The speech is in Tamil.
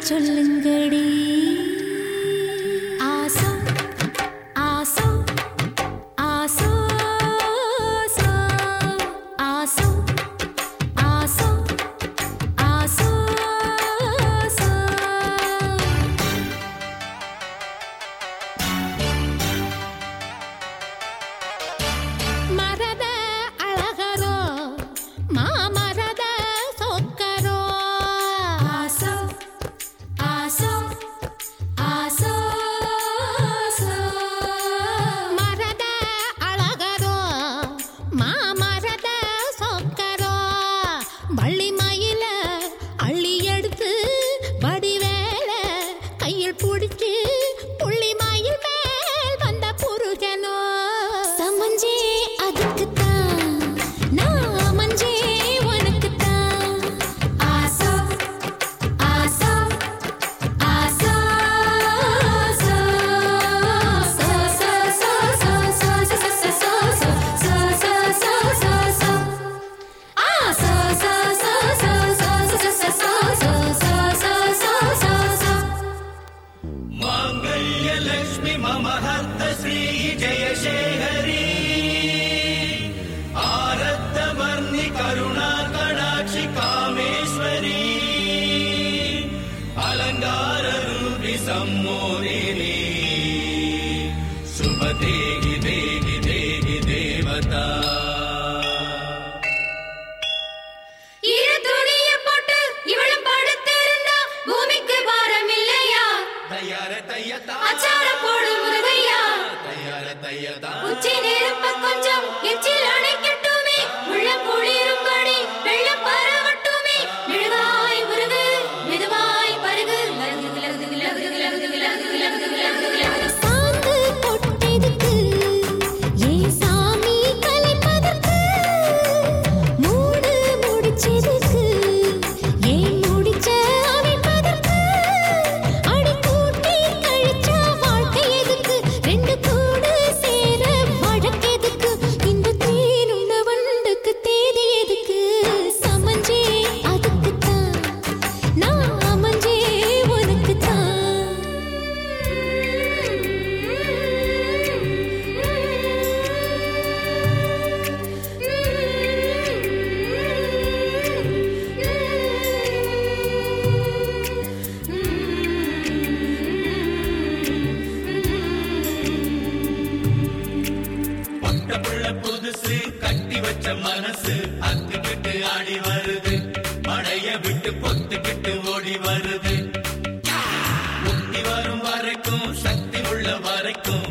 சொல்லுங்கடி ஆசோ ஆசோ ஆசோ சோ ஆசோ ஆசோ ஆசோ சோ மரத அழகரோ மாமரத சொக்கரோ ஆசோ ஆசோ ஆசோ சோ மரத அழகரோ மாமரத சொக்கரோ வள்ளி மயில அள்ளி எடுத்து வடிவேல கையில் பிடிச்சு புள்ளி மயில் மேல் வந்த புருஷனோ சமஞ்சே அதுக்குத்தான் நான் அமைஞ்சே உனக்குத்தான் ஆசோ ஆசோ ஆசோ சோ சோ சோ சோ சோ சோ சோ சோ சோ சோ சோ சோ சோ சோ ஆ சோ சோ சோ சோ சோ சோ சோ சோ சோ சோ சோ சோ சோ माङ्गल्यलक्ष्मि मम हर्त श्री जयशेखरी आरब्धवर्णि करुणा कडाक्षि कामेश्वरी अलङ्काररूपि सम्मोदिनी शुभदेहि देहि देहि देवता இரு துணிய போட்டு இவளும் படுத்திருந்தா பூமிக்கு பாரம் இல்லையா तयार तयता அச்சாரம் போடு முருகையா तयार तयता உச்சி நெருப்ப கொஞ்சம் எச்சில் அணைக்கட்டுமே உள்ள குளிரும்படி வெள்ளம் பரவட்டுமே மெழுகாய் உருகு மெதுவாய் பருகு லகுது லகுது லகுது லகுது லகுது லகுது லகுது லகுது சாந்து பொட்டெதுக்கு ஏன் சாமி கலைப்பதற்கு மூடு முடிச்சதுக்கு ஏன் முடிச்ச அமைப்பதற்கு அடி கூட்டி கழிச்சா வாழ்க்கை எதுக்கு ரெண்டு கூடு சேர வழக்கெதுக்கு இந்த தேனுள்ள வண்டுக்கு தேதி எதுக்கு சமஞ்சே அதுக்குத்தான் நான் அமைஞ்சே பட்ட புள்ள புதுசு கட்டி வச்ச மனசு அத்துக்கிட்டு ஆடி வருது மடைய விட்டு பொத்துக்கிட்டு ஓடி வருது முக்தி வரும் வரைக்கும் சக்தி உள்ள வரைக்கும்